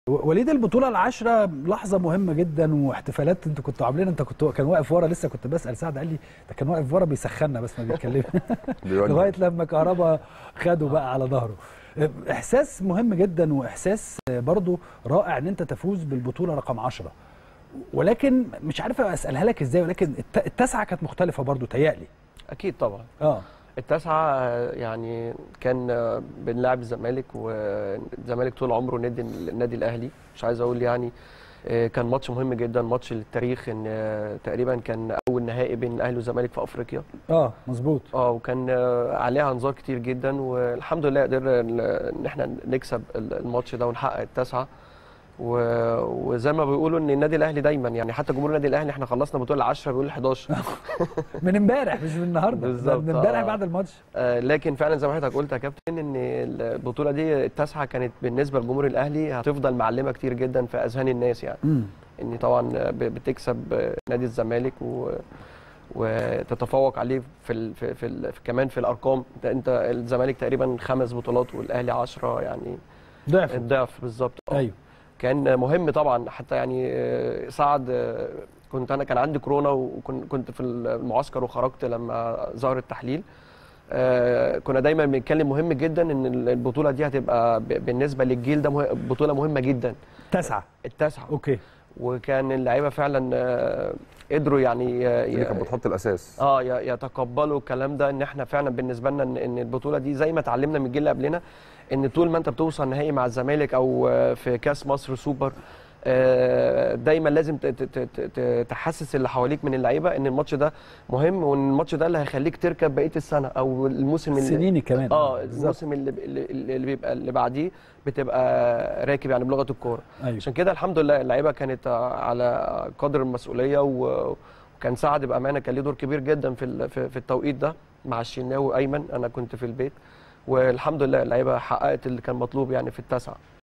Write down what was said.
وليد البطوله العاشره لحظه مهمه جدا واحتفالات انتوا كنتوا عاملين انت كنت كان واقف ورا لسه كنت بسال سعد قال لي ده كان واقف ورا بيسخنا بس ما بيتكلمش لغايه لما كهربا خده بقى على ظهره احساس مهم جدا واحساس برضو رائع ان انت تفوز بالبطوله رقم 10 ولكن مش عارف اسالها لك ازاي ولكن التاسعه كانت مختلفه برضو تهيألي اكيد طبعا اه التاسعه يعني كان بنلعب الزمالك والزمالك طول عمره نادي النادي الاهلي مش عايز اقول يعني كان ماتش مهم جدا ماتش للتاريخ ان تقريبا كان اول نهائي بين الاهلي والزمالك في افريقيا اه مظبوط اه وكان عليها انظار كتير جدا والحمد لله قدرنا ان احنا نكسب الماتش ده ونحقق التاسعه وزي ما بيقولوا ان النادي الاهلي دايما يعني حتى جمهور النادي الاهلي احنا خلصنا بطوله 10 بيقول 11 من امبارح مش من النهارده بالظبط من امبارح بعد الماتش آه لكن فعلا زي ما حضرتك قلت يا كابتن ان البطوله دي التاسعه كانت بالنسبه لجمهور الاهلي هتفضل معلمه كتير جدا في اذهان الناس يعني م. ان طبعا بتكسب نادي الزمالك و وتتفوق عليه في ال في, في, ال في كمان في الارقام انت انت الزمالك تقريبا خمس بطولات والاهلي 10 يعني ضعف الضعف بالظبط ايوه كان مهم طبعا حتى يعني سعد كنت انا كان عندي كورونا وكنت في المعسكر وخرجت لما ظهر التحليل كنا دايما بنتكلم مهم جدا ان البطوله دي هتبقى بالنسبه للجيل ده بطوله مهمه جدا تسعه التاسعه اوكي وكان اللعيبه فعلا قدروا يعني اللي كانت بتحط الاساس اه يتقبلوا الكلام ده ان احنا فعلا بالنسبه لنا ان البطوله دي زي ما اتعلمنا من الجيل اللي قبلنا ان طول ما انت بتوصل نهائي مع الزمالك او في كاس مصر سوبر دايما لازم تحسس اللي حواليك من اللعيبه ان الماتش ده مهم وان الماتش ده اللي هيخليك تركب بقيه السنه او الموسم اللي سنين كمان اه الموسم اللي اللي بيبقى اللي بعديه بتبقى راكب يعني بلغه الكوره أيوة. عشان كده الحمد لله اللعيبه كانت على قدر المسؤوليه وكان سعد بامانه كان له دور كبير جدا في في التوقيت ده مع الشناوي وايمن انا كنت في البيت والحمد لله اللعيبه حققت اللي كان مطلوب يعني في التاسعه